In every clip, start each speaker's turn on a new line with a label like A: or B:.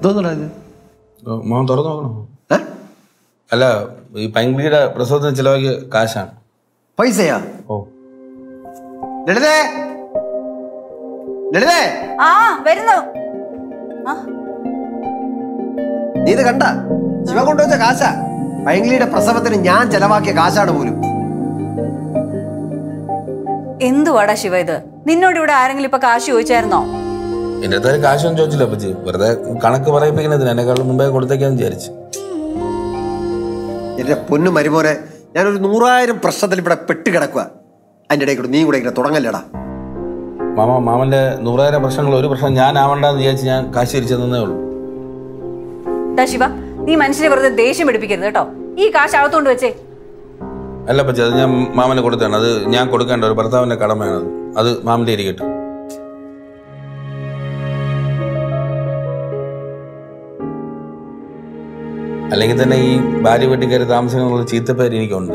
A: എന്തോന്നടാ ഇത്
B: മോൻ തുറന്നു നോക്കണോ
A: ഏ?
B: അല്ല ഈ പൈങ്കിളിയുടെ പ്രസവത്തിന് ചിലവാക്കിയ കാശാണ്
A: പൈസയാ
B: ഓ
A: ലളിതേ ലളിതേ
C: ആ വരുന്നു ആ
A: നീ ഇത് കണ്ട ശിവ കൊണ്ടുവച്ച കാശാ പൈങ്കിളിയുടെ പ്രസവത്തിന് ഞാൻ ചെലവാക്കിയ കാശാണ് പോലും
C: എന്തുവാടാ ശിവ ഇത് നിന്നോട് ഇവിടെ ആരെങ്കിലും ഇപ്പൊ കാശ് ചോദിച്ചായിരുന്നോ
B: എന്റെ അടുത്ത് കാശൊന്നും ചോദിച്ചില്ല അപ്പച്ചി വെറുതെ കണക്ക് പറയിപ്പിക്കുന്നതിന് എന്നെക്കാളും മുമ്പേ കൊടുത്തേക്കാന്ന് വിചാരിച്ചു
A: എന്റെ പൊന്നു മരുമോനെ ഞാനൊരു നൂറായിരം പ്രശ്നത്തിൽ ഇവിടെ പെട്ട് കിടക്കുക അതിന്റെ ഇടയിൽ കൂടെ നീ കൂടെ ഇങ്ങനെ തുടങ്ങല്ലടാ
B: മാമ മാമന്റെ നൂറായിരം പ്രശ്നങ്ങൾ ഒരു പ്രശ്നം ഞാൻ ആവണ്ടെന്ന് വിചാരിച്ച് ഞാൻ കാശ് തിരിച്ചു തന്നേ ഉള്ളൂ
C: ഡാ ശിവ നീ മനുഷ്യനെ വെറുതെ ദേഷ്യം പിടിപ്പിക്കരുത് കേട്ടോ ഈ കാശ് അകത്തോണ്ട് വെച്ചേ
B: അല്ല പറ്റി അത് ഞാൻ മാമന് കൊടുത്താണ് അത് ഞാൻ കൊടുക്കേണ്ട ഒരു ഭർത്താവിന്റെ കടമയാണ് അത് അത് മാമന്റെ ഇരിക്കട്ടെ അല്ലെങ്കിൽ തന്നെ ഈ ഭാര്യ വീട്ടിൽ കയറി താമസിക്കാനുള്ള ചീത്തപ്പേര് എനിക്കുണ്ട്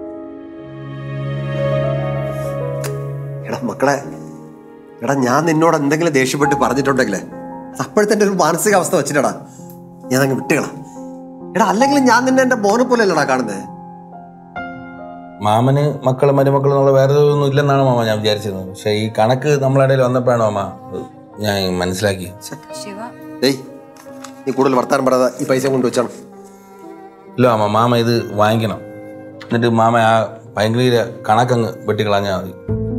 A: എടാ മക്കളെ എടാ ഞാൻ നിന്നോട് എന്തെങ്കിലും ദേഷ്യപ്പെട്ട് പറഞ്ഞിട്ടുണ്ടെങ്കിലേ അപ്പോഴത്തെ എൻ്റെ ഒരു മാനസികാവസ്ഥ വെച്ചിട്ടടാ ഞാൻ അങ്ങ് വിട്ടുകളാ എടാ അല്ലെങ്കിൽ ഞാൻ നിന്നെ എൻ്റെ മോനെ പോലെ അല്ലടാ കാണുന്നത്
B: മാമന് മക്കളും മരുമക്കളും എന്നുള്ള വേറെ ഒന്നും ഇല്ലെന്നാണ് മാമ ഞാൻ വിചാരിച്ചത് പക്ഷെ ഈ കണക്ക് നമ്മളെ ഇടയിൽ വന്നപ്പോഴാണ് മാമ അത് ഞാൻ മനസ്സിലാക്കി
C: ശിവ
A: ഡേയ് നീ കൂടുതൽ വർത്താനം പറയാതെ ഈ പൈസ കൊണ്ട് വെച്ചാണ്
B: ഇല്ല മാമ മാമ ഇത് വാങ്ങിക്കണം എന്നിട്ട് മാമ ആ ഭയങ്കര കണക്കങ്ങ് വെട്ടിക്കളഞ്ഞാൽ മതി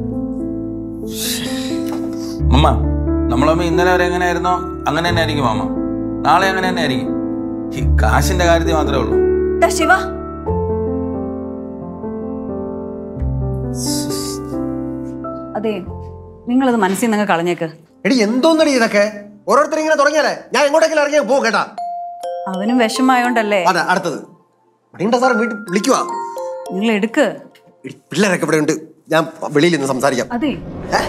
B: മമ്മ നമ്മളമ്മ ഇന്നലെ വരെ എങ്ങനെയായിരുന്നോ അങ്ങനെ തന്നെ ആയിരിക്കും മാമ നാളെ അങ്ങനെ തന്നെ ആയിരിക്കും ഈ കാശിന്റെ കാര്യത്തിൽ മാത്രമേ ഉള്ളൂ
C: ഡാ ശിവ അതെ നിങ്ങളത് മനസ്സിൽ നിന്ന് കളഞ്ഞേക്ക്
A: എടി എന്തോന്നടി ഇതൊക്കെ ഓരോരുത്തർ ഇങ്ങനെ തുടങ്ങിയാലേ ഞാൻ എങ്ങോട്ടെങ്കിലും ഇറങ്ങിയാൽ പോകും കേട്ടാ
C: അവനും വിഷമായോണ്ടല്ലേ
A: അതെ അടുത്തത് മണിയുണ്ട സാർ വീട്ടിൽ വിളിക്കുവാ
C: നിങ്ങൾ എടുക്ക്
A: എടി, പിള്ളേരൊക്കെ ഇവിടെ ഉണ്ട് ഞാൻ വെളിയിൽ നിന്ന് സംസാരിക്കാം
C: അതെ
A: ഏ?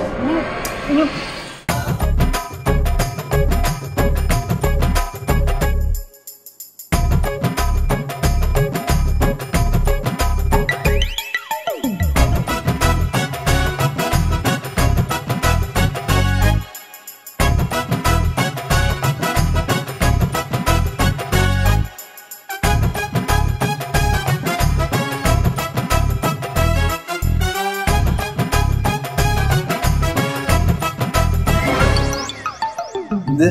D: ഇത്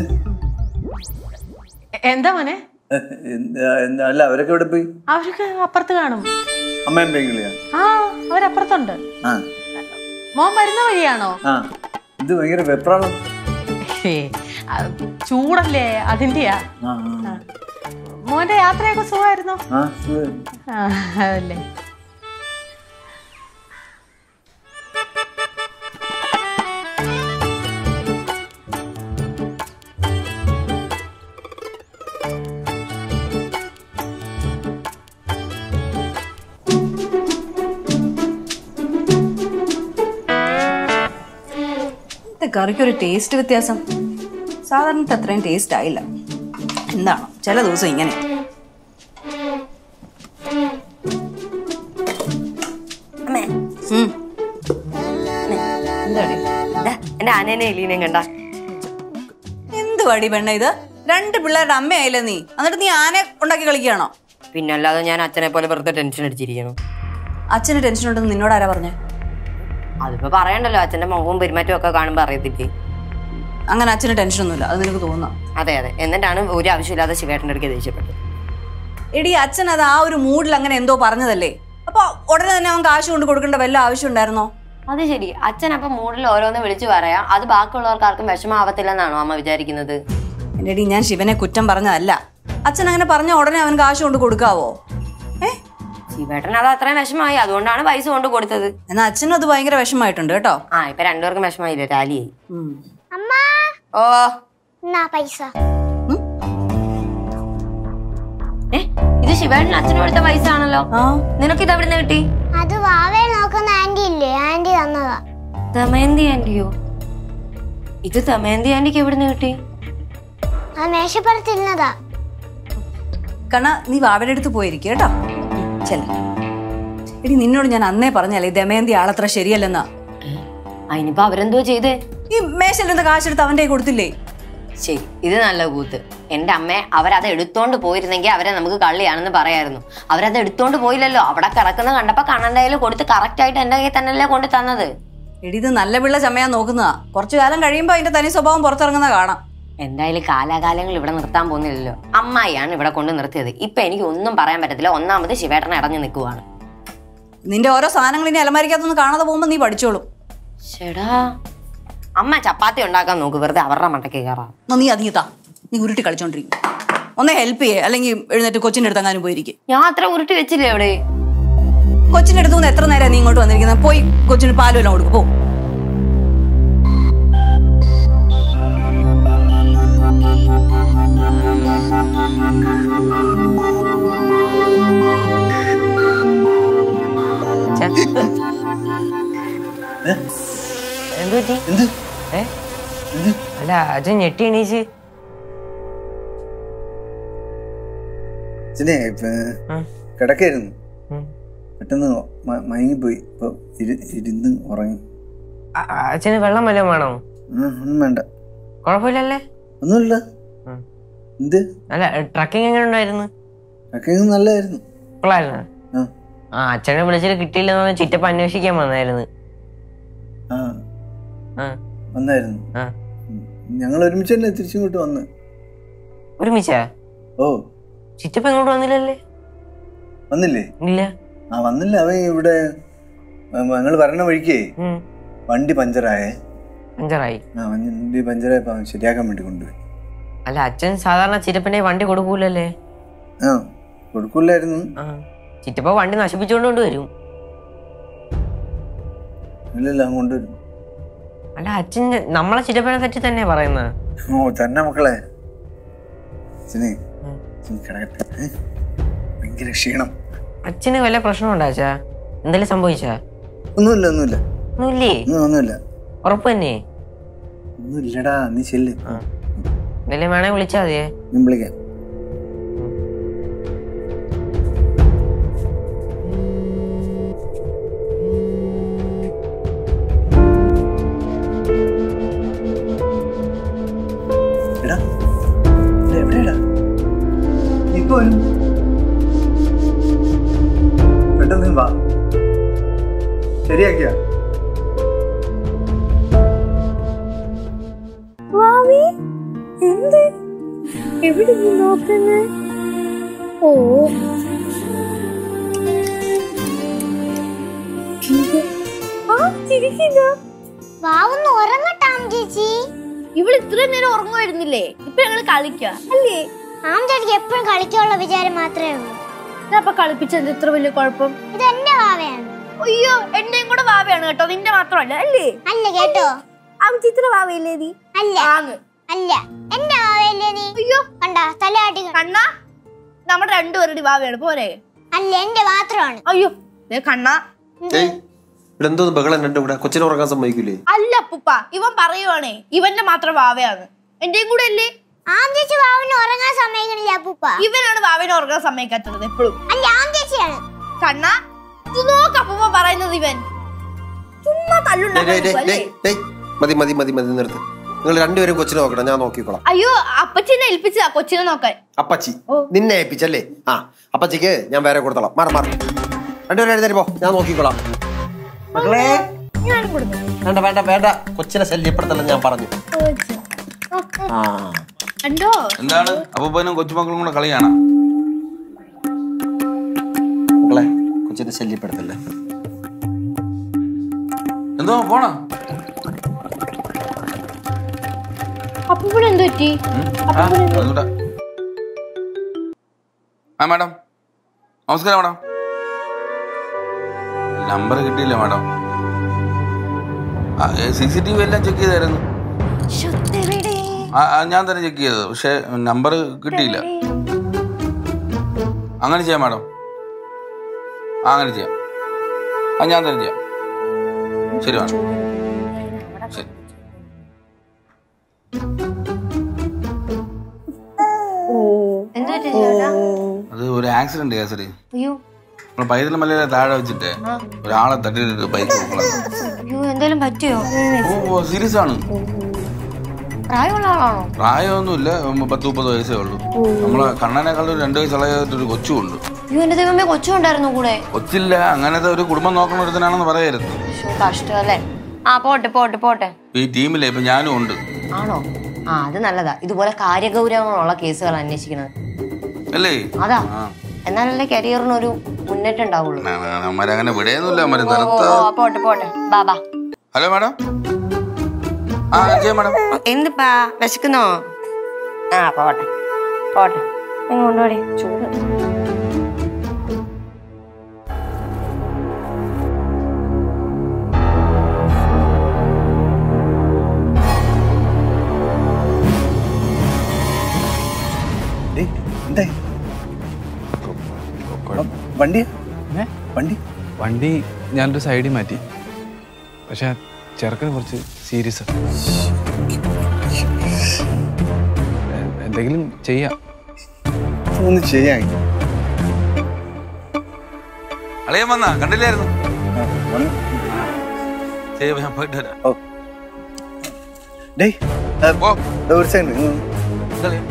E: എന്താ മോനെ
D: എന്താ- എന്താ- അല്ല അവരൊക്കെ ഇവിടെ പോയി
E: അവർക്ക് അപ്പുറത്ത് കാണും
D: അമ്മയും പെങ്കിളിയാ
E: ആ അവരപ്പുറത്തുണ്ട്
D: ആ
E: മോൻ വരുന്ന വഴിയാണോ
D: ആ ഇത് ഭയങ്കര വെപ്രാളം
E: ഹേ, ആ, ചൂടല്ലേ അതിന്റെയാ
D: ആ
E: ആ. മോന്റെ യാത്രയൊക്കെ സുഖമായിരുന്നോ
D: ആ ആ സുഖം.
E: ആ, അതല്ലേ
C: ഇത് കറിക്കൊരു ടേസ്റ്റ് വ്യത്യാസം സാധാരണത്തെ അത്രയും ടേസ്റ്റ് ആയില്ല എന്താണോ ചില ദിവസം ഇങ്ങനെ
F: അമ്മേ
C: ഉം. എന്താടി
F: ദാ, എന്റെ ആനേനെ എലീനേം കണ്ട
C: എന്ത് വടി പെണ്ണ ഇത് രണ്ട് പിള്ളേരുടെ അമ്മയായില്ലേ നീ എന്നിട്ട് നീ ആനെ ഉണ്ടാക്കി കളിക്കുകയാണോ
F: പിന്നല്ലാതെ ഞാൻ അച്ഛനെ പോലെ വെറുതെ ടെൻഷൻ അടിച്ചിരിക്കണം
C: അച്ഛന് ടെൻഷൻ ഉണ്ടെന്ന് നിന്നോട് ആരാ പറഞ്ഞേ
F: അതിപ്പോ പറയണ്ടല്ലോ അച്ഛന്റെ മുഖവും പെരുമാറ്റവും ഒക്കെ കാണുമ്പോ അറിയത്തില്ലേ
C: അങ്ങനെ അച്ഛന് ടെൻഷൻ ഒന്നുമില്ല അത് നിനക്ക് തോന്നാം
F: അതെ അതെ എന്നിട്ടാണ് ഒരു ആവശ്യമില്ലാതെ ശിവേട്ടൻ്റെ അടുക്ക് ദേഷ്യപ്പെട്ടത്
C: എടി അച്ഛൻ അത് ആ ഒരു മൂഡിൽ അങ്ങനെ എന്തോ പറഞ്ഞതല്ലേ അപ്പൊ ഉടനെ തന്നെ അവൻ കാശ് കൊണ്ട് കൊടുക്കേണ്ട വല്ല ആവശ്യം ഉണ്ടായിരുന്നോ
F: അത് ശരി അച്ഛൻ അപ്പൊ മൂഡിൽ ഓരോന്ന് വിളിച്ചു പറയാം അത് ബാക്കിയുള്ളവർക്ക് ആർക്കും വിഷമാവത്തില്ലെന്നാണോ അമ്മ വിചാരിക്കുന്നത്
C: എൻ്റെ എടി ഞാൻ ശിവനെ കുറ്റം പറഞ്ഞതല്ല അച്ഛൻ അങ്ങനെ പറഞ്ഞ ഉടനെ അവൻ കാശ് കൊണ്ട് കൊടുക്കാവോ ഏ
F: ശിവേട്ടൻ അത് അത്രയും വിഷമായി അതുകൊണ്ടാണ് പൈസ കൊണ്ട് കൊടുത്തത്
C: എന്നാ അച്ഛനും അത് ഭയങ്കര വിഷമായിട്ടുണ്ട് കേട്ടോ
F: ആ ഇപ്പൊ രണ്ടുപേർക്കും വിഷമായില്ലേ ടാലിയായി
C: ഉം.
G: അമ്മ
F: ഓ
G: എന്നാ പൈസ
F: ഏ ഇത് ശിവേട്ടൻ അച്ഛന് കൊടുത്ത പൈസ ആണല്ലോ
C: ആ
F: നിനക്ക് ഇത് എവിടുന്ന് കിട്ടി
G: അത് വാവയെ നോക്കുന്ന ആന്റി ഇല്ലേ ആന്റി തന്നതാ
F: ദമയന്തി ആന്റിയോ ഇത് ദമയന്തി ആന്റിക്ക് എവിടുന്ന് കിട്ടി
G: ആ മേശപ്പുറത്തിരുന്നതാ
C: കണ നീ വാവയുടെ അടുത്ത് പോയിരിക്കും കേട്ടോ ചെല്ല എടി നിന്നോട് ഞാൻ അന്നേ പറഞ്ഞല്ലേ ഈ ദമയന്തി ആളത്ര ശരിയല്ലെന്നാ
F: അതിനിപ്പോ അവരെന്തോ ചെയ്തേ
C: ഈ മേശയിൽ നിന്ന് കാശെടുത്ത് അവന്റെ കയ്യിൽ കൊടുത്തില്ലേ
F: ശരി ഇത് നല്ല കൂത്ത് എന്റെ അമ്മ അവരത് എടുത്തോണ്ട് പോയിരുന്നെങ്കിൽ അവരെ നമുക്ക് കള്ളിയാണെന്ന് പറയായിരുന്നു അവരത് എടുത്തോണ്ട് പോയില്ലല്ലോ അവിടെ കിടക്കുന്ന കണ്ടപ്പോ കണ്ണൻ്റെ കൊടുത്ത് കറക്റ്റ് ആയിട്ട് എന്റെ കയ്യിൽ തന്നെയല്ലേ കൊണ്ട് തന്നത്
C: എടി ഇത് നല്ല പിള്ള ചമയാൻ നോക്കുന്നതാ കുറച്ചു കാലം കഴിയുമ്പോൾ അതിന്റെ തനി സ്വഭാവം പുറത്തിറങ്ങുന്ന കാണാം
F: എന്തായാലും കാലാകാലങ്ങൾ ഇവിടെ നിർത്താൻ പോകുന്നില്ലല്ലോ അമ്മായിയാണ് ഇവിടെ കൊണ്ട് നിർത്തിയത് ഇപ്പൊ എനിക്ക് ഒന്നും പറയാൻ പറ്റത്തില്ല ഒന്നാമത് ശിവേട്ടൻ അടഞ്ഞു നിൽക്കുവാണ്
C: നിന്റെ ഓരോ സാധനങ്ങൾ ഇനി അലമാരിക്കകത്തൊന്നും കാണാതെ പോകുമ്പോൾ നീ പഠിച്ചോളും
F: ചേടാ അമ്മ ചപ്പാത്തി ഉണ്ടാക്കാൻ നോക്ക് വെറുതെ അവരുടെ മണ്ടയ്ക്ക് കയറാം
C: എന്നാ നീ അധികം താ നീ ഉരുട്ടി കളിച്ചോണ്ടിരിക്കും ഒന്നേ ഹെൽപ്പ് ചെയ്യേ അല്ലെങ്കിൽ എഴുന്നേറ്റ് കൊച്ചിൻ്റെ അടുത്ത് അങ്ങാനും പോയിരിക്കും
F: ഞാൻ അത്ര ഉരുട്ടി വെച്ചില്ലേ അവിടെ
C: കൊച്ചിൻ്റെ അടുത്ത് നിന്ന് എത്ര നേരം നീ ഇങ്ങോട്ട് വന്നിരിക്കുന്നത് പോയി കൊച്ചിന് പാലും എല്ലാം കൊടുക്കും പോ
H: എന്ത് പറ്റി
D: എന്ത്
H: ഏ അല്ല അച്ഛൻ ഞെട്ടി എണീച്ച്
D: അച്ഛനെ ഇപ്പൊ
H: ഉം.
D: കിടക്കായിരുന്നു
H: ഉം.
D: പെട്ടെന്ന് മ- മയങ്ങിപ്പോയി ഇപ്പൊ ഇരു- ഇരുന്ന് ഉറങ്ങി
H: അ- അ- അച്ഛന് വെള്ളം വല്ലതും വേണോ
D: ഉം, ഒന്നും വേണ്ട
H: കുഴപ്പമില്ലല്ലേ
D: ഒന്നുമില്ല
H: ഉം.
D: എന്ത്
H: അല്ല ട്രക്കിംഗ് എങ്ങനെ ഉണ്ടായിരുന്നു
D: ഒക്കെ നല്ലതായിരുന്നു
H: കൊള്ളായിരുന്നു
D: ആ
H: ആ അച്ഛനെ വിളിച്ചിട്ട് കിട്ടിയില്ലെന്ന് പറഞ്ഞ് ചിറ്റപ്പ അന്വേഷിക്കാൻ വന്നായിരുന്നു
D: ആ
H: ആ
D: വന്നായിരുന്നു
H: ആ
D: ഞങ്ങൾ ഒരുമിച്ച് തന്നെ തിരിച്ചിങ്ങോട്ട് വന്ന്
H: ഒരുമിച്ചാ
D: ഓ
H: ചിറ്റപ്പ ഇങ്ങോട്ട് വന്നില്ലല്ലേ
D: വന്നില്ലേ
H: ഇല്ല
D: ആ വന്നില്ല അവൻ ഇവിടെ ഞങ്ങൾ വരണ വഴിക്കേ
H: ഉം.
D: വണ്ടി പഞ്ചറായേ
H: അഞ്ചറായി
D: ആ വണ്ടി പഞ്ചറായപ്പോ അവൻ ശരിയാക്കാൻ വേണ്ടി കൊണ്ടുപോയി
H: അല്ല അച്ഛൻ സാധാരണ ചിറ്റപ്പന്റെ വണ്ടി കൊടുക്കൂലല്ലേ
D: ആ കൊടുക്കൂലായിരുന്നു
H: ആ ചിറ്റപ്പ വണ്ടി നശിപ്പിച്ചുകൊണ്ട് കൊണ്ടുവരും
D: ഇല്ലല്ല അവൻ കൊണ്ടുവരും
H: അല്ല അച്ഛൻ നമ്മളെ ചിറ്റപ്പനെ തെറ്റി തന്നെ പറയുന്നത്
D: ഓ തന്നെ മക്കളെ അച്ഛനെ
H: ഉം.
D: അച്ഛൻ കിടക്കട്ടെ ഏ? ഭയങ്കര ക്ഷീണം
H: അച്ഛന് വല്ല പ്രശ്നമുണ്ടോ അച്ഛാ എന്തെങ്കിലും സംഭവിച്ചാ
D: ഒന്നുമില്ല ഒന്നുമില്ല
H: ഒന്നുമില്ലേ
D: ഒന്നും ഒന്നുമില്ല
H: ഉറപ്പ് തന്നെ
D: ഒന്നുമില്ലടാ നീ ചെല്ല്
H: ആ. എന്തെങ്കിലും വേണേ വിളിച്ചാ മതിയേ
D: ഞാൻ വിളിക്കാം എടാ, ഇത് എവിടെയാടാ? നീ ഇപ്പൊ വരും. പെട്ടെന്ന് നീ വാ ശരിയാക്കിയാ
G: വാവി എന്ത് എവിടെ നീ നോക്കുന്നേ ഓ ആ ചിരിക്കുന്ന വാവുന്ന് ഉറങ്ങട്ടാം ചേച്ചി
I: ഇവള് ഇത്രയും നേരം ഉറങ്ങുമായിരുന്നില്ലേ ഇപ്പൊ ഞങ്ങള് കളിക്ക അല്ലേ
G: ആം ചേച്ചിക്ക് എപ്പോഴും കളിക്കാനുള്ള വിചാരം മാത്രമേ ഉള്ളൂ
I: ഞാൻ അപ്പൊ കളിപ്പിച്ചത് ഇത്ര വലിയ കുഴപ്പം
G: ഇത് എന്റെ വാവയാണ്
I: അയ്യോ എന്റെയും കൂടെ വാവയാണ് കേട്ടോ നിന്റെ മാത്രമല്ല അല്ലേ
G: അല്ല കേട്ടോ
I: ആ ചിത്ര വാവയില്ലേ നീ
G: അല്ല
I: ആന്ന്
G: അല്ല എന്റെ വാവയല്ലേ നീ
I: അയ്യോ
G: കണ്ടാ തലയാട്ടി
I: കണ്ണ നമ്മുടെ രണ്ടുപേരുടെ വാവയാണ് പോരെ
G: അല്ല എന്റെ മാത്രമാണ്
I: അയ്യോ ദേ കണ്ണ
A: ഏയ് ഇവിടെ എന്തോന്ന് ബഹളം രണ്ടും കൂടെ കൊച്ചിനെ ഉറങ്ങാൻ സമ്മതിക്കൂലേ
I: അല്ല അപ്പുപ്പ ഇവൻ പറയുവാണേ ഇവന്റെ മാത്രം വാവയാണ് എന്റെയും കൂടെ അല്ലേ
G: ആം ചേച്ചി വാവിന് ഉറങ്ങാൻ സമ്മതിക്കണില്ല അപ്പൂപ്പ
I: ഇവനാണ് വാവനെ ഉറങ്ങാൻ സമ്മതിക്കാത്തത് എപ്പോഴും
G: അല്ല ആം ചേച്ചിയാണ്
I: കണ്ണ ഇത് നോക്ക് അപ്പൂപ്പ പറയുന്നത് ഇവൻ ചുമ്മാ
A: ഡേയ്, ഡേയ്,
I: തല്ലുണ്ടാക്കാൻ
A: ഡേയ്,
I: അല്ലേ
A: ഡേയ്, ഡേയ്. മതി മതി മതി മതി നിർത്ത് നിങ്ങൾ രണ്ടുപേരും കൊച്ചിനെ നോക്കണം ഞാൻ നോക്കിക്കോളാം
I: അയ്യോ അപ്പച്ചിനെ ഏൽപ്പിച്ചതാ കൊച്ചിനെ നോക്കാൻ
A: അപ്പച്ചി നിന്നെ ഏൽപ്പിച്ചല്ലേ ആ അപ്പച്ചിക്ക് ഞാൻ വേറെ കൊടുത്തോളാം മാറി മാറി രണ്ടുപേരും എഴുന്നേറ്റ് പോ ഞാൻ നോക്കിക്കോളാം മക്കളെ വേണ്ട വേണ്ട വേണ്ട കൊച്ചിനെ ശല്യപ്പെടുത്തല്ല ഞാൻ പറഞ്ഞു ആ
I: കണ്ടോ
B: എന്താണ് അപ്പൂപ്പനും കൊച്ചുമക്കളും കൂടെ കളിയാണ്
A: മക്കളെ കൊച്ചിനെ ശല്യപ്പെടുത്തല്ലേ
B: എന്തോ പോണ
I: അപ്പൂപ്പന് എന്ത് പറ്റി
B: ആ മാഡം നമസ്കാരം മാഡം നമ്പർ കിട്ടിയില്ല madam C C T V എല്ലാം ചെക്ക് ചെയ്തായിരുന്നു ആ, ആ, ഞാൻ തന്നെ ചെക്ക് ചെയ്തത് പക്ഷെ നമ്പർ കിട്ടിയില്ല അങ്ങനെ ചെയ്യാം മാഡം ആ അങ്ങനെ ചെയ്യാം ആ ഞാൻ തന്നെ ചെയ്യാം ശരി മാഡം ശരി
F: എന്ത് പറ്റി ചേട്ടാ
B: അത് ഒരു ആക്സിഡന്റ് കേസരി
F: അയ്യോ
B: നമ്മൾ പൈതൽ മലയിലെ താഴെ വെച്ചിട്ട് ഒരാളെ തട്ടിയിട്ട് ബൈക്ക്
F: അയ്യോ എന്തേലും പറ്റിയോ
B: ഓ സീരിയസ് ആണ്
F: പ്രായമുള്ള ആളാണോ
B: പ്രായമൊന്നുമില്ല ഉം, പത്ത് മുപ്പത് വയസ്സേ ഉള്ളൂ നമ്മളെ കണ്ണനേക്കാളും ഒരു രണ്ട് വയസ്സ് ഇളയായിട്ടൊരു കൊച്ചുമുണ്ട്
F: അയ്യോ എന്റെ ദൈവമേ കൊച്ചുണ്ടായിരുന്നു കൂടെ
B: കൊച്ചില്ല അങ്ങനത്തെ ഒരു കുടുംബം നോക്കണ ഒരുത്തനാണെന്ന് പറയരുത്
F: ശ്ശോ, കഷ്ടമല്ലേ ആ പോട്ടെ പോട്ടെ പോട്ടെ
B: ഈ ടീമിലെ ഇപ്പൊ ഞാനും ഉണ്ട്
F: ആണോ ആ അത് നല്ലതാ ഇതുപോലെ കാര്യഗൗരവങ്ങളുള്ള കേസുകൾ അന്വേഷിക്കുന്നത്
B: അല്ലേ
F: അതാ എന്നാലല്ലേ കരിയറിന് ഒരു മുന്നേറ്റം ഉണ്ടാവുള്ളൂ
B: അമ്മരങ്ങനെ വിടയൊന്നുമില്ല അമ്മര്
F: ഓ,
B: നിർത്ത
F: ഓ, പോട്ടെ പോട്ടെ ബാബാ
B: ഹലോ മാഡം ആ ജയ മാഡം
F: എന്തിപ്പാ വിശക്കുന്നോ ആ പോട്ടെ പോട്ടെ നിങ്ങൾ കൊണ്ടുപോടി ചൂട്
D: ഡേയ്, എന്തായി വണ്ടി വണ്ടി
J: വണ്ടി ഞാനൊരു സൈഡിൽ മാറ്റി പക്ഷെ ആ ചെറുക്കന് കുറച്ച് സീരിയസ് എന്തെങ്കിലും ചെയ്യാം
D: ഒന്ന് ചെയ്യാൻ
B: അളിയൻ വന്നാ കണ്ടില്ലായിരുന്നു ശരി ഞാൻ പോയിട്ട് വരാം
D: ഓ ഡേയ് ആ,
B: ഓ
D: ദാ ഒരു സെക്കൻഡ് ഇങ്ങ് വന്ന്.
B: ഇതളിയ.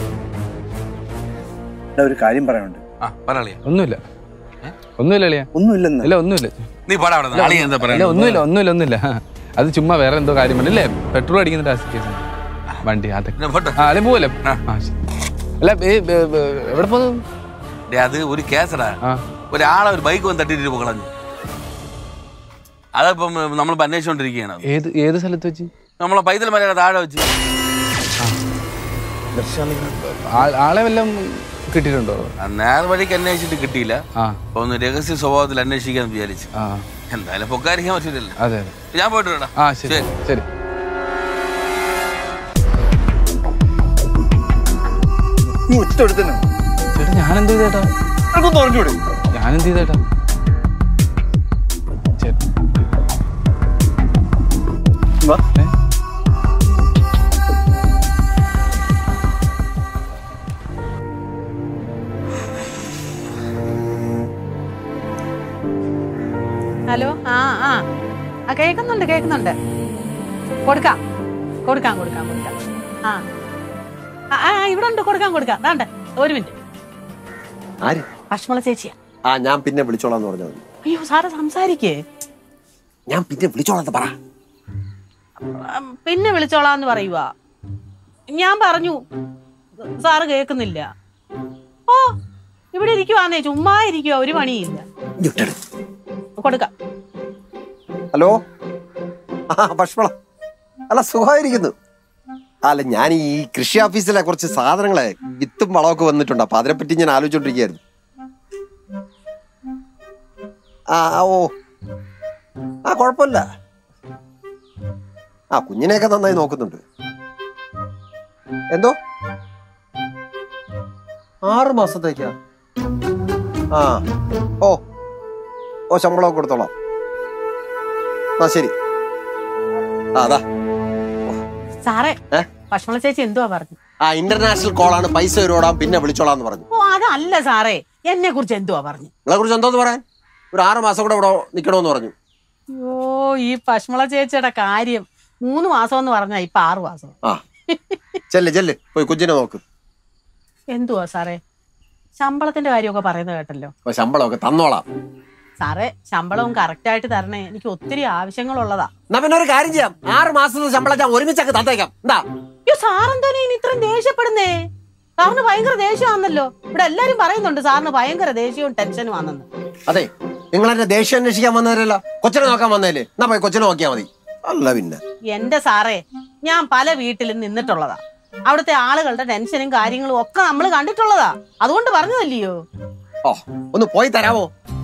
D: ദാ ഒരു കാര്യം പറയാനുണ്ട്
B: ആ പറ അളിയ
J: ഒന്നുമില്ല ഒന്നുമില്ല അളിയ
D: ഒന്നുമില്ലെന്ന്
J: ഇല്ല ഒന്നുമില്ല
B: നീ പാടാ അവിടെ നിന്ന്. അളിയൻ എന്താ
J: ഇല്ല
B: പറയാ
J: ഒന്നുമില്ല ഒന്നുമില്ല ഒന്നുമില്ല അത് ചുമ്മാ വേറെ എന്തോ കാര്യം അല്ലേ പെട്രോൾ അടിക്കുന്ന ടാസ്ക് കേസ് വണ്ടി അതെ
B: പിന്നെ പോട്ടെ.
J: ആ അല്ലെ പോവല്ലേ
B: ആ.
J: ആ ശരി. അല്ല ഏ, ഏ, ഏ, എവിടെ പോകുന്നു
B: ഡേ, അത് ഒരു കേസടാ
J: ആ
B: ഒരാളെ ഒരു ബൈക്ക് വന്ന് തട്ടിട്ട് കളഞ്ഞു അതിപ്പം നമ്മളിപ്പോ അന്വേഷിച്ചോണ്ടിരിക്കുകയാണ് അത്.
J: ഏത് ഏത് സ്ഥലത്ത് വെച്ച്
B: നമ്മളെ പൈതൽ മലയുടെ താഴെ വെച്ച്
J: ആ- ആളെ വല്ലതും കിട്ടിയിട്ടുണ്ടോ
B: ആ നേർ വഴിക്ക് അന്വേഷിച്ചിട്ട് കിട്ടിയില്ല
J: ആ
B: അപ്പൊ ഒന്ന് രഹസ്യ സ്വഭാവത്തിൽ അന്വേഷിക്കാന്ന് വിചാരിച്ചു
J: ആ
B: എന്തായാലും പൊക്കാരിക്കാൻ പറ്റില്ലല്ലോ
J: അതെ അതെ
B: ഞാൻ പോയിട്ട് വരാം.
J: ആ ശരി ശരി
D: നീ ഒറ്റ എടുത്തന്നെ
J: ചേട്ടാ ഞാനെന്ത് ചെയ്തേട്ടാ
D: നിനക്കൊന്ന് പറഞ്ഞൂടെ
J: ഞാനെന്ത് ചെയ്തേട്ടാ ചേട്ടാ
D: വാ.
J: ഏ?
E: ഹലോ ആ ആ ആ കേൾക്കുന്നുണ്ട് കേൾക്കുന്നുണ്ട് കൊടുക്കാം കൊടുക്കാം കൊടുക്കാം കൊടുക്കാം ആ ആ, ആ ഇവിടെ ഉണ്ട് കൊടുക്കാം കൊടുക്കാം ദാണ്ട് ഒരു മിനിറ്റ്
A: ആര്
E: ഭക്ഷണ ചേച്ചിയാ
A: ആ ഞാൻ പിന്നെ വിളിച്ചോളാം എന്ന് പറഞ്ഞത്
E: അയ്യോ സാറ് സംസാരിക്കേ
A: ഞാൻ പിന്നെ വിളിച്ചോളാം പറ
E: ഉം, പിന്നെ വിളിച്ചോളാന്ന് പറയുക ഞാൻ പറഞ്ഞു സാറ് കേൾക്കുന്നില്ല ഓ ഇവിടെ ഇരിക്കുവാന്നേ ചുമ്മാ ഇരിക്കുക ഒരു പണിയില്ല
A: ഇങ്ങോട്ടെടു.
E: കൊടുക്കാം
A: ഹലോ ആ ഭക്ഷണം അല്ല സുഖമായിരിക്കുന്നു അല്ല ഞാൻ ഈ കൃഷി ഓഫീസിലെ കുറച്ച് സാധനങ്ങളെ വിത്തും വളമൊക്കെ വന്നിട്ടുണ്ട് അപ്പൊ അതിനെപ്പറ്റി ഞാൻ ആലോചിച്ചോണ്ടിരിക്കുകയായിരുന്നു ആ ആ, ഓ ആ കുഴപ്പമില്ല ആ കുഞ്ഞിനെയൊക്കെ നന്നായി നോക്കുന്നുണ്ട് എന്തോ ആറ് മാസത്തേക്കാ ആ ഓ ഓ ശമ്പളമൊക്കെ കൊടുത്തോളാം ആ ശരി ആ അതാ
E: സാറേ
A: ഏ?
E: ഭക്ഷണ ചേച്ചി എന്തുവാ പറഞ്ഞു
A: ആ ഇന്റർനാഷണൽ കോളാണ് പൈസ വരുവോടാം പിന്നെ വിളിച്ചോളാന്ന് പറഞ്ഞു
E: ഓ അതല്ല സാറേ എന്നെ കുറിച്ച് എന്തുവാ പറഞ്ഞു
A: നിങ്ങളെ കുറിച്ച് എന്തോന്ന് പറയാൻ ഒരു ആറ് മാസം കൂടെ ഇവിടെ നിക്കണമെന്ന് പറഞ്ഞു
E: ഓ ഈ പശ്മള ചേച്ചിയുടെ കാര്യം മൂന്ന് മാസം എന്ന് പറഞ്ഞാ ഇപ്പൊ ആറു മാസം
A: ആ ചെല്ല് ചെല്ല് പോയി കുഞ്ഞിനെ നോക്ക്
E: എന്തുവാ സാറേ ശമ്പളത്തിന്റെ കാര്യമൊക്കെ പറയുന്നത് കേട്ടല്ലോ
A: അപ്പൊ ശമ്പളമൊക്കെ തന്നോളാം
E: സാറേ ശമ്പളവും കറക്റ്റ് ആയിട്ട് തരണേ എനിക്ക് ഒത്തിരി ആവശ്യങ്ങളുള്ളതാ
A: എന്നാ പിന്നെ ഒരു കാര്യം ചെയ്യാം ആറ് മാസത്തെ ശമ്പളം ഞാൻ ഒരുമിച്ചൊക്കെ തന്നേക്കാം എന്താ
E: അയ്യോ സാറെന്തോനെ ഇനി ഇത്രയും ദേഷ്യപ്പെടുന്നേ സാറിന് ഭയങ്കര ദേഷ്യമാണല്ലോ ഇവിടെ എല്ലാരും പറയുന്നുണ്ട് സാറിന് ഭയങ്കര ദേഷ്യവും ടെൻഷനും ആണെന്ന്
A: അതെ നിങ്ങൾ എന്നെ ദേഷ്യം അന്വേഷിക്കാൻ വന്നവരല്ല കൊച്ചിനെ നോക്കാൻ വന്നതല്ലേ എന്നാ പോയി കൊച്ചിനെ നോക്കിയാ മതി അല്ല പിന്നെ
E: എന്റെ സാറേ ഞാൻ പല വീട്ടിലും നിന്നിട്ടുള്ളതാ അവിടുത്തെ ആളുകളുടെ ടെൻഷനും കാര്യങ്ങളും ഒക്കെ നമ്മൾ കണ്ടിട്ടുള്ളതാ അതുകൊണ്ട് പറഞ്ഞതല്ലയോ
A: ഓ ഒന്ന് പോയി തരാമോ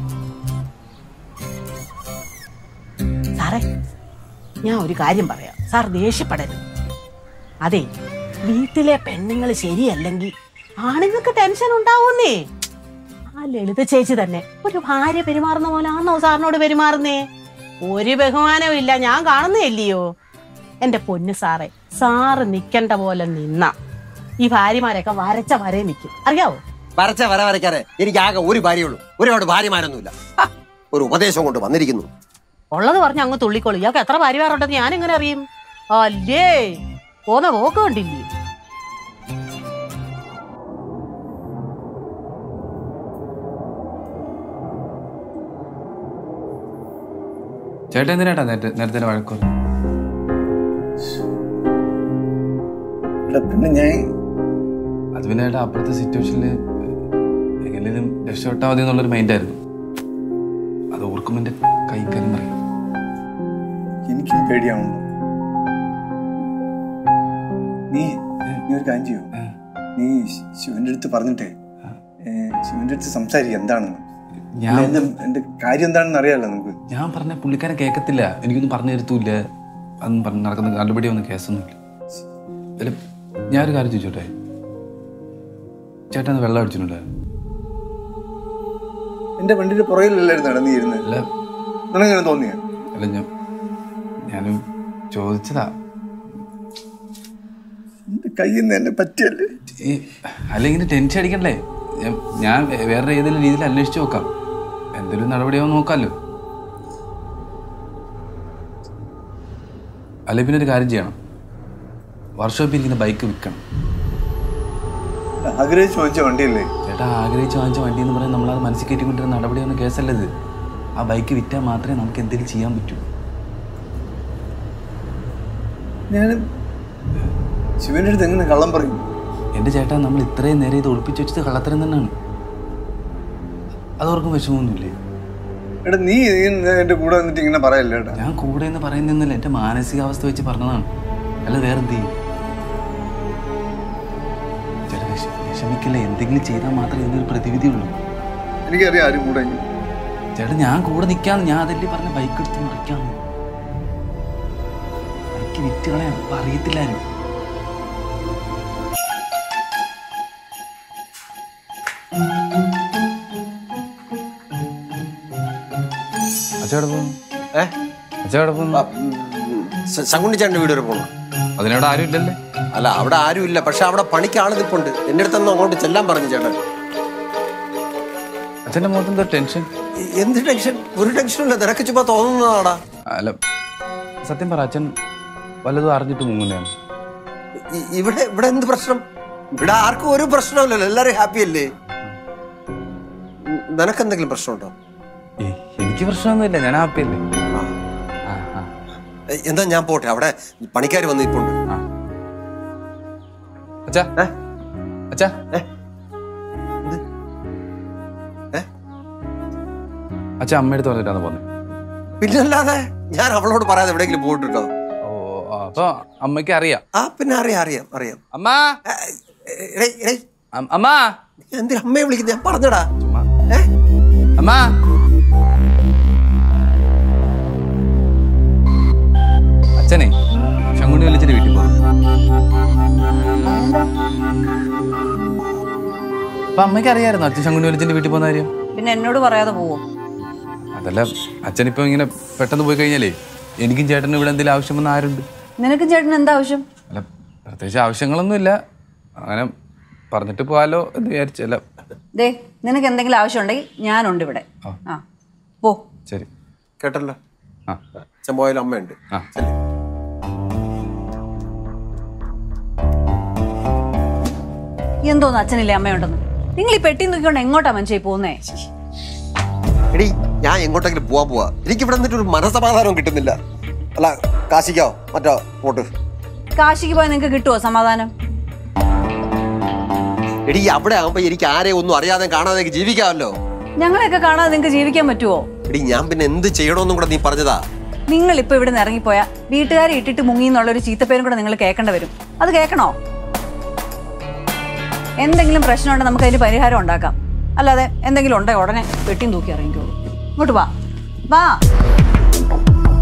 E: സാറേ ഞാൻ ഒരു കാര്യം പറയാം സാർ ദേഷ്യപ്പെടരുത് അതെ വീട്ടിലെ പെണ്ണുങ്ങൾ ശരിയല്ലെങ്കിൽ ആണുങ്ങൾക്ക് ടെൻഷൻ ഉണ്ടാവുന്നേ ആ ലളിത ചേച്ചി തന്നെ ഒരു ഭാര്യ പെരുമാറുന്ന പോലാണോ സാറിനോട് പെരുമാറുന്നേ ഒരു ബഹുമാനവും ഇല്ല ഞാൻ കാണുന്നേ ഇല്ലയോ എന്റെ പൊന്ന് സാറേ സാറ് നിക്കണ്ട പോലെ നിന്ന ഈ ഭാര്യമാരൊക്കെ വരച്ച വരേ നിൽക്കും അറിയാവോ
A: വരച്ച വര വരയ്ക്കാതെ എനിക്ക് ആകെ ഒരു ഭാര്യയുള്ളൂ ഒരുപാട് ഭാര്യമാരൊന്നുമില്ല ഹ, ഒരു ഉപദേശം കൊണ്ട് വന്നിരിക്കുന്നു
E: ഉള്ളത് പറഞ്ഞ് അങ്ങ് തുള്ളിക്കോളൂ ഇയാൾക്ക് എത്ര ഭാര്യമാരുണ്ടെന്ന് ഞാൻ എങ്ങനെ അറിയും അല്ലേ പോന്ന പോക്ക് കണ്ടില്ലേ
J: ചേട്ടൻ എന്തിനാട്ടാ നേരത്തെ നേരത്തെ വഴക്ക് പറഞ്ഞു
D: എടാ പിന്നെ ഞാൻ
J: അത് പിന്നെ ഏട്ടാ അപ്പുറത്തെ സിറ്റുവേഷനിൽ എങ്ങനെയും രക്ഷപ്പെട്ടാൽ മതി എന്നുള്ളൊരു മൈൻഡായിരുന്നു അത് ഓർക്കുമ്പോൾ എൻ്റെ കൈ കരം പറയും
D: എനിക്കും പേടിയാവുന്നു നീ നീ ഒരു കാര്യം ചെയ്യൂ നീ ശി- ശിവന്റെ അടുത്ത് പറഞ്ഞിട്ടേ ഏ, ശിവന്റെ അടുത്ത് സംസാരിക്കുക എന്താണെന്ന്
J: ഞാൻ
D: അല്ല, എന്റെ എന്റെ കാര്യം എന്താണെന്ന് അറിയാലോ നമുക്ക്
J: ഞാൻ പറഞ്ഞ പുള്ളിക്കാരൻ കേൾക്കത്തില്ല എനിക്കൊന്നും പറഞ്ഞു തരത്തൂല്ല അതൊന്നും പറഞ്ഞ് നടക്കുന്ന കണ്ടുപിടി ഒന്നും കേസൊന്നുമില്ല അല്ല ഞാനൊരു കാര്യം ചോദിച്ചോട്ടെ ചേട്ടൻ അന്ന് വെള്ളം അടിച്ചിട്ടുണ്ടോ
D: എന്റെ വണ്ടിയുടെ പുറകിലല്ലായിരുന്നു നടന്നിരുന്നത്
J: അല്ല
D: നിനങ്ങനെ തോന്നിയ
J: അല്ല ഞാൻ ഞാനും ചോദിച്ചതാ
D: എന്റെ കയ്യിൽ നിന്ന് എന്നെ പറ്റിയല്ലേ
J: ഈ അല്ല ഇങ്ങനെ ടെൻഷൻ അടിക്കണ്ടേ ഞാൻ- ഞാൻ വേ- വേറെ ഏതെങ്കിലും രീതിയിൽ അന്വേഷിച്ച് നോക്കാം എന്തെങ്കിലും നടപടിയാവും നോക്കാമല്ലോ അല്ലെ പിന്നെ ഒരു കാര്യം ചെയ്യണം വർക്ക്ഷോപ്പിൽ ഇരിക്കുന്ന ബൈക്ക് വിൽക്കണം
D: ആഗ്രഹിച്ച് വാങ്ങിച്ച വണ്ടിയല്ലേ
J: ചേട്ടാ ആഗ്രഹിച്ച് വാങ്ങിച്ച വണ്ടി എന്ന് പറയുന്നത് നമ്മളത് മനസ്സിൽ കയറ്റിക്കൊണ്ടിരുന്ന നടപടിയൊന്നും കേസല്ല ഇത് ആ ബൈക്ക് വിറ്റാൽ മാത്രമേ നമുക്ക് എന്തെങ്കിലും ചെയ്യാൻ പറ്റൂ
D: ഞാൻ ശിവന്റെ അടുത്ത് എങ്ങനെ കള്ളം പറയും
J: എൻ്റെ ചേട്ടാ നമ്മൾ ഇത്രയും നേരം ഇത് ഒളിപ്പിച്ച് വെച്ചത് കള്ളത്തരം തന്നെയാണ് അതോർക്കും വിഷമമൊന്നുമില്ലേ
D: എടാ നീ നീ എന്റെ കൂടെ വന്നിട്ട് ഇങ്ങനെ പറയല്ലേ ഏട്ടാ
J: ഞാൻ കൂടെ എന്ന് പറയുന്നില്ല എൻ്റെ മാനസികാവസ്ഥ വെച്ച് പറഞ്ഞതാണ് അല്ല വേറെ എന്ത് ചെയ്യും ചേട്ടാ വിഷ വിഷമിക്കില്ല എന്തെങ്കിലും ചെയ്താൽ മാത്രമേ ഇതിനൊരു പ്രതിവിധി ഉള്ളൂ
D: എനിക്കറിയാം ആരും കൂടെ ഇല്ല.
J: ചേട്ടാ ഞാൻ കൂടെ നിൽക്കാന്ന് ഞാൻ അതല്ലേ പറഞ്ഞ ബൈക്ക് എടുത്ത് മറിക്കാന്ന് ബൈക്ക് വിറ്റ് കളയാൻ അപ്പൊ അറിയത്തില്ലാരും അച്ഛവിടെ പോകുന്നു
A: ഏ
J: അച്ഛവിടെ പോകുന്നു
A: ശങ്കുണ്ണിച്ചാണ്ട് വീട് വരെ പോകണം
J: അതിനവിടെ ആരും ഇല്ലല്ലേ
A: അല്ല അവിടെ ആരും ഇല്ല പക്ഷെ അവിടെ പണിക്ക് ആള് നിൽപ്പുണ്ട് എന്റെ അടുത്തൊന്നും അങ്ങോട്ട് ചെല്ലാൻ പറഞ്ഞു ചേട്ടൻ
J: അച്ഛൻ്റെ മുഖത്ത് എന്തോ ടെൻഷൻ
A: എ- എന്ത് ടെൻഷൻ ഒരു ടെൻഷനും ഇല്ല നിനക്ക് ചുമ്മാ തോന്നുന്നതാടാ
J: അല്ല സത്യം പറ അച്ഛൻ വല്ലതും അറിഞ്ഞിട്ട് മുങ്ങുന്നതാണ്
A: ഇ- ഇവിടെ ഇവിടെ എന്ത് പ്രശ്നം ഇവിടെ ആർക്കും ഒരു പ്രശ്നമില്ലല്ലോ എല്ലാരും ഹാപ്പി അല്ലേ ഉം, നിനക്ക് എന്തെങ്കിലും പ്രശ്നമുണ്ടോ
J: ഏയ്, എനിക്ക് പ്രശ്നമൊന്നുമില്ല ഞാൻ ഹാപ്പി അല്ലേ
A: ആ.
J: ആ ആ
A: എ, എന്താ ഞാൻ പോട്ടെ അവിടെ പണിക്കാർ വന്ന് ഇപ്പുണ്ട്
J: ആ അച്ഛാ
A: ഏ?
J: അച്ഛാ
A: ഏ? എന്ത്? ഏ?
J: അച്ഛൻ അമ്മയെടുത്ത് പറഞ്ഞിട്ടാണ് പോകുന്നത്
A: പിന്നല്ലാതെ ഞാൻ അവളോട് പറയാതെ എവിടെയെങ്കിലും പോയിട്ടുണ്ടോ
J: ഓ ആ, അപ്പൊ അമ്മയ്ക്ക് അറിയാം
A: ആ പിന്നെ അറിയാം അറിയാം അറിയാം
J: അമ്മ
A: ഏ, എടേയ്, എടേയ്,
J: അം- അമ്മ
A: നീ എന്തിനാ അമ്മയെ വിളിക്കുന്നത് ഞാൻ പറഞ്ഞടാ
J: ചുമ്മാ.
A: ഏ
J: അമ്മ അച്ഛനെ ശങ്കുണ്ണി വിളിച്ചിട്ട് വീട്ടിൽ പോകും അപ്പൊ അമ്മയ്ക്ക് അറിയാമായിരുന്നു അച്ഛൻ ശങ്കുണ്ണി വിളിച്ചിട്ട് വീട്ടിൽ പോകുന്ന കാര്യം
C: പിന്നെ എന്നോട് പറയാതെ പോവോ
J: അതല്ല അച്ഛനിപ്പോ ഇങ്ങനെ പെട്ടെന്ന് പോയി കഴിഞ്ഞാലേ എനിക്കും ചേട്ടനും ഇവിടെ എന്തെങ്കിലും ആവശ്യം വന്ന ആരുണ്ട്
C: നിനക്കും ചേട്ടന് എന്താ ആവശ്യം
J: അല്ല പ്രത്യേകിച്ച് ആവശ്യങ്ങളൊന്നുമില്ല അങ്ങനെ പറഞ്ഞിട്ട് പോവാലോ എന്ന് വിചാരിച്ചല്ല
C: ദേ നിനക്ക് എന്തെങ്കിലും ആവശ്യമുണ്ടെങ്കിൽ ഞാനുണ്ട് ഇവിടെ
J: ആ.
C: ആ പോ
J: ശരി
A: കേട്ടല്ലോ
J: ആ
A: അച്ഛൻ പോയാലും അമ്മയുണ്ട്
J: ആ
A: ചെല്ല്.
C: എന്തോന്ന് അച്ഛനില്ലേ അമ്മയുണ്ടെന്ന് നിങ്ങൾ ഈ പെട്ടി നോക്കിക്കൊണ്ട് എങ്ങോട്ടാ മനുഷ്യ പോകുന്നേ
A: എടി ഞാൻ എങ്ങോട്ടെങ്കിലും പോവാൻ പോവാ എനിക്ക് ഇവിടെ നിന്നിട്ട് ഒരു മനസമാധാനവും കിട്ടുന്നില്ല അല്ല കാശിക്കോ മറ്റോ പോട്ട്
C: കാശിക്ക് പോയാൽ നിങ്ങൾക്ക് കിട്ടുമോ സമാധാനം
A: എടി അവിടെ ആകുമ്പോ എനിക്ക് ആരെയും ഒന്നും അറിയാതെ കാണാതെ ജീവിക്കാമല്ലോ
C: ഞങ്ങളെയൊക്കെ കാണാതെ നിങ്ങൾക്ക് ജീവിക്കാൻ പറ്റുമോ
A: എടി ഞാൻ പിന്നെ എന്ത് ചെയ്യണമെന്നും കൂടെ നീ പറഞ്ഞതാ
C: നിങ്ങൾ ഇപ്പൊ ഇവിടെ നിന്ന് ഇറങ്ങിപ്പോയാൽ വീട്ടുകാരെ ഇട്ടിട്ട് മുങ്ങി എന്നുള്ള ഒരു ചീത്തപ്പേരും കൂടെ നിങ്ങൾ കേൾക്കേണ്ടി വരും അത് കേൾക്കണോ എന്തെങ്കിലും പ്രശ്നമുണ്ടെങ്കിൽ നമുക്ക് അതിന് പരിഹാരം ഉണ്ടാക്കാം അല്ലാതെ എന്തെങ്കിലും ഉണ്ടെങ്കിൽ ഉടനെ പെട്ടിയും തൂക്കി ഇറങ്ങിക്കോളൂ ഇങ്ങോട്ട് വാ വാ